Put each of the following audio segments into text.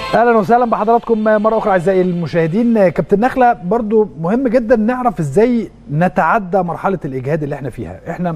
اهلا وسهلا بحضراتكم مره اخرى اعزائي المشاهدين كابتن نخله برضو مهم جدا نعرف ازاي نتعدى مرحله الاجهاد اللي احنا فيها احنا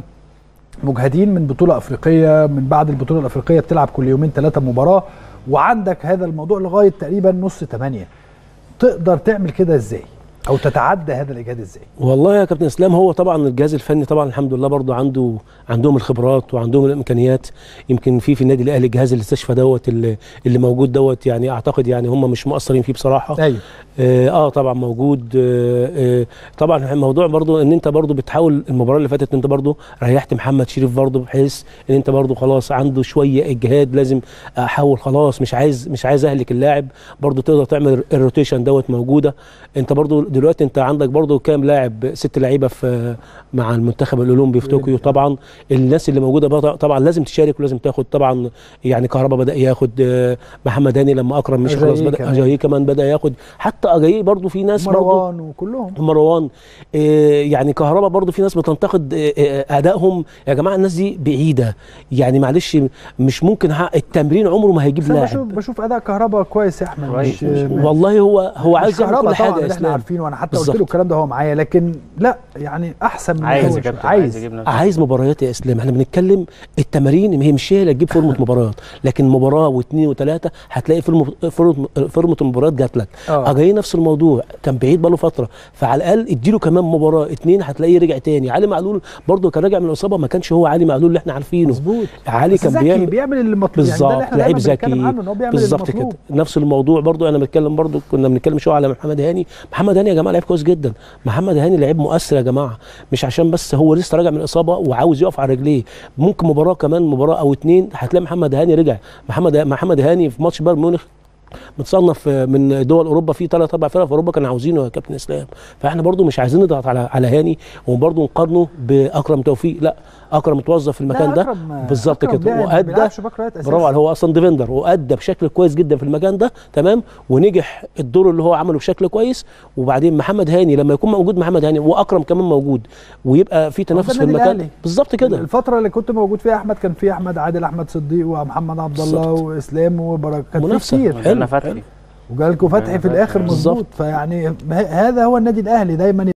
مجهدين من بطوله افريقيه من بعد البطوله الافريقيه بتلعب كل يومين ثلاثه مباراه وعندك هذا الموضوع لغايه تقريبا نص ثمانية تقدر تعمل كده ازاي او تتعدى هذا الاجهاد ازاي والله يا كابتن اسلام هو طبعا الجهاز الفني طبعا الحمد لله برضو عنده عندهم الخبرات وعندهم الامكانيات يمكن في في النادي الاهلي جهاز الاستشفاء دوت اللي, اللي موجود دوت يعني اعتقد يعني هم مش مقصرين فيه بصراحه ايوه اه, آه طبعا موجود آه, آه طبعا الموضوع برضو ان انت برضو بتحاول المباراه اللي فاتت انت برضو ريحت محمد شريف برضو بحيث ان انت برضو خلاص عنده شويه اجهاد لازم احاول خلاص مش عايز مش عايز اهلك اللاعب برضو تقدر تعمل الروتيشن دوت موجوده انت برضو دلوقتي انت عندك برضو كام لاعب ست لعيبه في مع المنتخب الاولمبي في طوكيو طبعا الناس اللي موجوده طبعا لازم تشارك ولازم تاخد طبعا يعني كهربا بدا ياخد محمد هاني لما اكرم مش خلاص بدا اجاييه كمان بدا ياخد حتى اجاييه برضو في ناس مروان وكلهم مروان إيه يعني كهربا برضو في ناس بتنتقد إيه ادائهم يا جماعه الناس دي بعيده يعني معلش مش ممكن التمرين عمره ما هيجيب لاعب بشوف بشوف اداء كهربا كويس يا احمد مش والله هو هو عايز يعمل كل حاجه اللي احنا عارفينه وانا حتى قلت له الكلام ده هو معايا لكن لا يعني احسن من عايز عايز عايز عايز مباريات يا اسلام احنا بنتكلم التمارين هي مش هي اللي هتجيب فورمه مباريات لكن مباراه واثنين وثلاثه هتلاقي فورمه فورمه المباريات جات لك اجاي نفس الموضوع كان بعيد بقاله فتره فعلى الاقل اديله كمان مباراه اثنين هتلاقيه رجع تاني علي معلول برده كان راجع من الاصابه ما كانش هو علي معلول اللي احنا عارفينه مظبوط علي كان بيعمل بيعمل اللي مطلوب بالظبط يعني لعيب ذكي بالظبط كده نفس الموضوع برده انا بتكلم برده كنا بنتكلم شويه على محمد هاني محمد هاني يا جماعه لعيب كويس جدا محمد هاني لعيب مؤثر يا جماعه مش عشان بس هو لسه راجع من الاصابه وعاوز يقف على رجليه ممكن مباراه كمان مباراه او اتنين هتلاقي محمد هاني رجع محمد محمد هاني في ماتش بايرن ميونخ متصنف من دول اوروبا في ثلاث اربع فرق في اوروبا كانوا عاوزينه يا كابتن اسلام فاحنا برضو مش عايزين نضغط على على هاني وبرضو نقارنه باكرم توفيق لا اكرم اتوظف في المكان ده بالظبط كده وادى برافو هو اصلا ديفندر وادى بشكل كويس جدا في المكان ده تمام ونجح الدور اللي هو عمله بشكل كويس وبعدين محمد هاني لما يكون موجود محمد هاني واكرم كمان موجود ويبقى في تنافس في المكان بالظبط كده الفتره اللي كنت موجود فيها احمد كان في احمد عادل احمد صديق ومحمد عبد الله واسلام وبركات كان كتير حلو فتحي وجالكوا فتحي في الاخر مظبوط فيعني هذا هو النادي الاهلي دايما